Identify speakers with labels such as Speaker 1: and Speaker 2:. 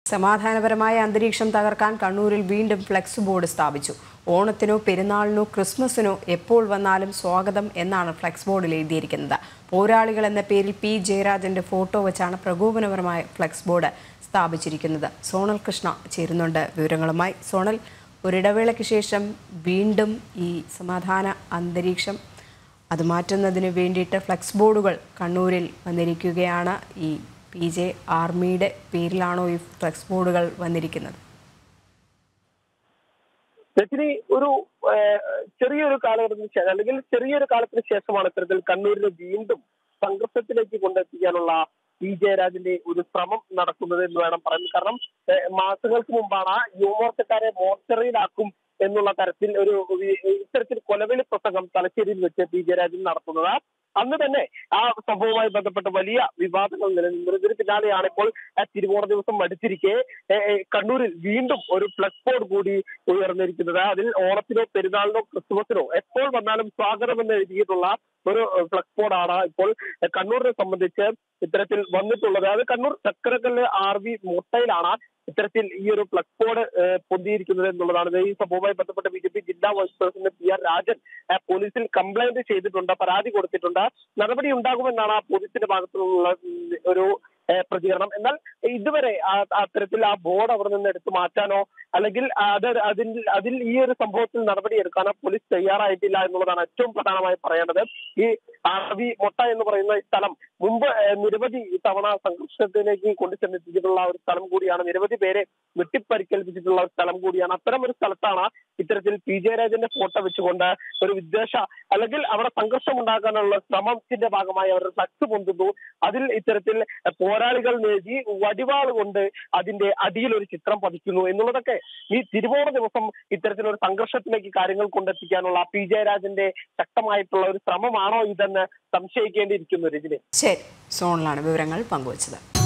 Speaker 1: സമാധാനപരമായ അന്തരീക്ഷം തകർക്കാൻ കണ്ണൂരിൽ വീണ്ടും ഫ്ലെക്സ് ബോർഡ് സ്ഥാപിച്ചു ഓണത്തിനോ പെരുന്നാളിനോ ക്രിസ്മസിനോ എപ്പോൾ വന്നാലും സ്വാഗതം എന്നാണ് ഫ്ലെക്സ് ബോർഡിൽ എഴുതിയിരിക്കുന്നത് പോരാളികൾ എന്ന പേരിൽ പി ജയരാജന്റെ ഫോട്ടോ വെച്ചാണ് പ്രകോപനപരമായ ഫ്ലെക്സ് ബോർഡ് സ്ഥാപിച്ചിരിക്കുന്നത് സോണൽ കൃഷ്ണ ചേരുന്നുണ്ട് വിവരങ്ങളുമായി സോണൽ ഒരിടവേളയ്ക്ക് ശേഷം വീണ്ടും ഈ സമാധാന അന്തരീക്ഷം അത് മാറ്റുന്നതിന് വേണ്ടിയിട്ട് ഫ്ലെക്സ് ബോർഡുകൾ കണ്ണൂരിൽ വന്നിരിക്കുകയാണ് ഈ പി ജെ ആർമിയുടെ പേരിലാണോ ഈ ഫ്ലെക്സ് ബോർഡുകൾ വന്നിരിക്കുന്നത്
Speaker 2: രജനി ഒരു ഏഹ്, ചെറിയൊരു കാലഘട്ടത്തിന് ശേഷം അല്ലെങ്കിൽ ചെറിയൊരു കാലത്തിന് ശേഷമാണ് ഇത്തരത്തിൽ കണ്ണൂരിനെ വീണ്ടും സംഘർഷത്തിലേക്ക് കൊണ്ടെത്തിക്കാനുള്ള പി ജയരാജന്റെ ഒരു ശ്രമം നടക്കുന്നത് എന്ന് വേണം പറയാൻ കാരണം ഏഹ്, മാസങ്ങൾക്ക് മുമ്പാണ് യുവമോർച്ചക്കാരെ മോർച്ചറിയിലാക്കും എന്നുള്ള തരത്തിൽ ഒരു ഒരു ഇത്തരത്തിൽ കൊലവിളി പ്രസംഗം തലശ്ശേരിയിൽ വെച്ച് പി ജയരാജൻ നടത്തുന്നത് അന്ന് തന്നെ ആ സംഭവവുമായി ബന്ധപ്പെട്ട് വലിയ വിവാദങ്ങൾ നിലനിന്നതിന് പിന്നാലെയാണ് ഇപ്പോൾ ആ തിരുവോണ ദിവസം മടിച്ചിരിക്കെ ഏ, ഏ, കണ്ണൂരിൽ വീണ്ടും ഒരു ഫ്ലക്സ് ബോർഡ് കൂടി ഉയർന്നിരിക്കുന്നത് അതിൽ ഓണത്തിനോ പെരുന്നാളിനോ ക്രിസ്മസിനോ എപ്പോൾ വന്നാലും സ്വാഗതം എന്ന് എഴുതിയിട്ടുള്ള ഒരു ഫ്ലക്സ് ബോർഡാണ് ഇപ്പോൾ കണ്ണൂരിനെ സംബന്ധിച്ച് ഇത്തരത്തിൽ വന്നിട്ടുള്ളത് അത് കണ്ണൂർ ചക്കരക്കല്ല് ആർ വി മുട്ടയിലാണ് ഇത്തരത്തിൽ ഈ ഒരു ഫ്ലക്സ് ബോർഡ് ഏഹ്, പൊന്തിയിരിക്കുന്നത് എന്നുള്ളതാണ് ഇത് ഈ സംഭവവുമായി ബന്ധപ്പെട്ട് ബി ജെ പി ജില്ലാ vice president P R Rajan ഏഹ്, പോലീസിൽ കംപ്ലൈന്റ് ചെയ്തിട്ടുണ്ട് പരാതി കൊടുത്തിട്ടുണ്ട് നടപടി ഉണ്ടാകുമെന്നാണ് ആ പോലീസിന്റെ ഭാഗത്തുനിന്നുള്ള ഉം, ഒരു ഏഹ്, പ്രതികരണം എന്നാൽ ഇതുവരെ ആ- അത്തരത്തിൽ ആ ബോർഡ് അവിടെ നിന്ന് എടുത്തു മാറ്റാനോ അല്ലെങ്കിൽ അത് അതിൽ അതിൽ ഈ ഒരു സംഭവത്തിൽ നടപടി എടുക്കാനോ പോലീസ് തയ്യാറായിട്ടില്ല എന്നുള്ളതാണ് ഏറ്റവും പ്രധാനമായി പറയേണ്ടത് ഈ ആർവി മൊട്ട എന്ന് പറയുന്ന ഈ സ്ഥലം മുമ്പ് ഏഹ്, നിരവധി തവണ സംഘർഷത്തിലേക്ക് കൊണ്ടുചെന്നെത്തിച്ചിട്ടുള്ള ഒരു സ്ഥലം കൂടിയാണ് നിരവധി പേരെ വെട്ടിപ്പരിക്കേൽപ്പിച്ചിട്ടുള്ള ഒരു സ്ഥലം കൂടിയാണ് അത്തരം ഒരു സ്ഥലത്താണ് ഇത്തരത്തിൽ പി ജയരാജന്റെ ഫോട്ടോ വെച്ചുകൊണ്ട് ഒരു വിദ്വേഷ അല്ലെങ്കിൽ അവിടെ സംഘർഷം ഉണ്ടാക്കാനുള്ള ശ്രമത്തിന്റെ ഭാഗമായി അവർ ഫ്ലക്സ് പൊന്തുന്നു അതിൽ ഇത്തരത്തിൽ പോരാളികൾ നേടി വടിവാൾ കൊണ്ട് അതിന്റെ അടിയിൽ ഒരു ചിത്രം പതിക്കുന്നു എന്നുള്ളതൊക്കെ ഈ തിരുവോണ ദിവസം ഇത്തരത്തിലൊരു സംഘർഷത്തിലേക്ക് കാര്യങ്ങൾ കൊണ്ടെത്തിക്കാനുള്ള പി ജയരാജന്റെ ശക്തമായിട്ടുള്ള ഒരു ശ്രമമാണോ ഇതെന്ന് സംശയിക്കേണ്ടിയിരിക്കുന്നു രജനി
Speaker 1: ശരി സോണിലാണ് വിവരങ്ങൾ പങ്കുവച്ചത്